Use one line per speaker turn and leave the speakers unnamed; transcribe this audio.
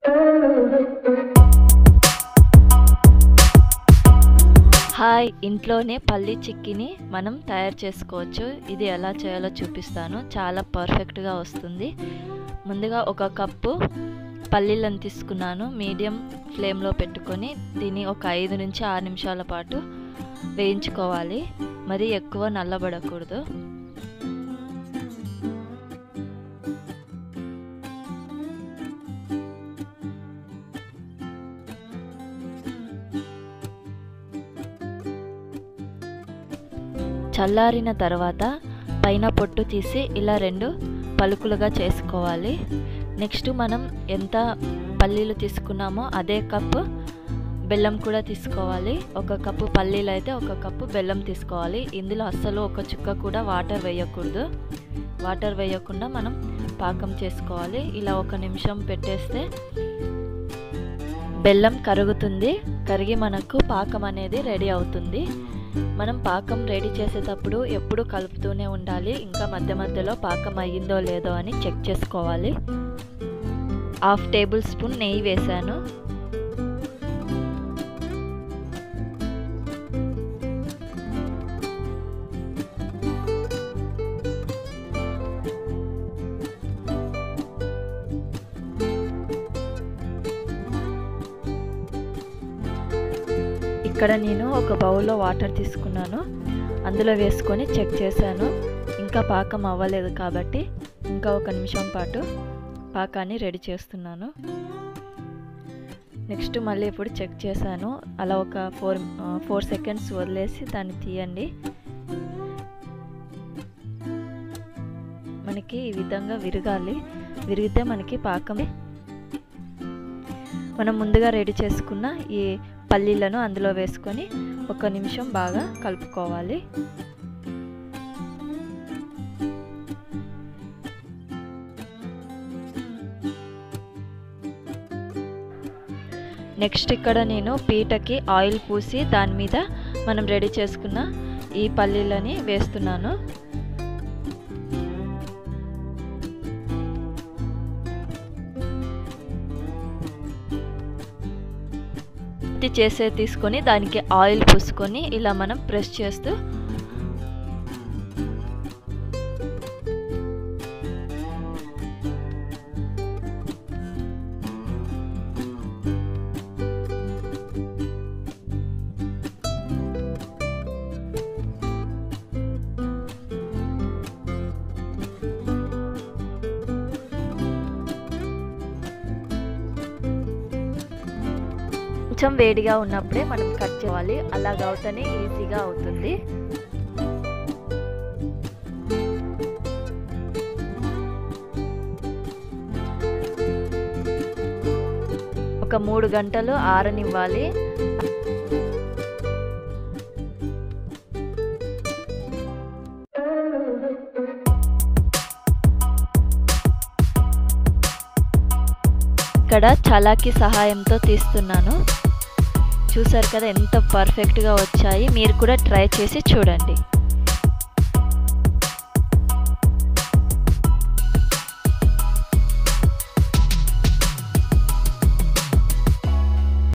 hi ఇంట్లోనే పల్లి చిక్కిని మనం తయారు చేసుకోవచ్చు ఇది ఎలా చేయాలో చూపిస్తాను చాలా పర్ఫెక్ట్గా వస్తుంది ముందుగా ఒక కప్పు పల్లీలను తీసుకున్నాను మీడియం ఫ్లేమ్లో పెట్టుకొని దీన్ని ఒక ఐదు నుంచి ఆరు నిమిషాల పాటు వేయించుకోవాలి మరి ఎక్కువ నల్లబడకూడదు చల్లారిన తర్వాత పైన పొట్టు తీసి ఇలా రెండు పలుకులుగా చేసుకోవాలి నెక్స్ట్ మనం ఎంత పల్లీలు తీసుకున్నామో అదే కప్పు బెల్లం కూడా తీసుకోవాలి ఒక కప్పు పల్లీలు అయితే ఒక కప్పు బెల్లం తీసుకోవాలి ఇందులో అస్సలు ఒక చుక్క కూడా వాటర్ వేయకూడదు వాటర్ వేయకుండా మనం పాకం చేసుకోవాలి ఇలా ఒక నిమిషం పెట్టేస్తే బెల్లం కరుగుతుంది కరిగి మనకు పాకం అనేది రెడీ అవుతుంది మనం పాకం రెడీ చేసేటప్పుడు ఎప్పుడు కలుపుతూనే ఉండాలి ఇంకా మధ్య మధ్యలో పాకం అయ్యిందో లేదో అని చెక్ చేసుకోవాలి హాఫ్ టేబుల్ స్పూన్ నెయ్యి వేసాను ఇక్కడ నేను ఒక బౌల్లో వాటర్ తీసుకున్నాను అందులో వేసుకొని చెక్ చేశాను ఇంకా పాకం అవ్వలేదు కాబట్టి ఇంకా ఒక నిమిషం పాటు పాకాన్ని రెడీ చేస్తున్నాను నెక్స్ట్ మళ్ళీ ఇప్పుడు చెక్ చేశాను అలా ఒక ఫోర్ ఫోర్ సెకండ్స్ వదిలేసి దాన్ని తీయండి మనకి ఈ విధంగా విరగాలి విరిగితే మనకి పాకం మనం ముందుగా రెడీ చేసుకున్న ఈ పల్లీలను అందులో వేసుకొని ఒక నిమిషం బాగా కలుపుకోవాలి నెక్స్ట్ ఇక్కడ నేను పీటకి ఆయిల్ పూసి దాని మీద మనం రెడీ చేసుకున్న ఈ పల్లీలని వేస్తున్నాను చేసే తీసుకొని దానికి ఆయిల్ పూసుకొని ఇలా మనం ప్రెస్ చేస్తూ కొంచెం వేడిగా ఉన్నప్పుడే మనం కట్ చేయాలి అలాగ అవుతనే ఈజీగా అవుతుంది ఒక మూడు గంటలు ఆరనివ్వాలి ఇక్కడ చలాకి సహాయంతో తీస్తున్నాను చూసారు కదా ఎంత పర్ఫెక్ట్గా వచ్చాయి మీరు కూడా ట్రై చేసి చూడండి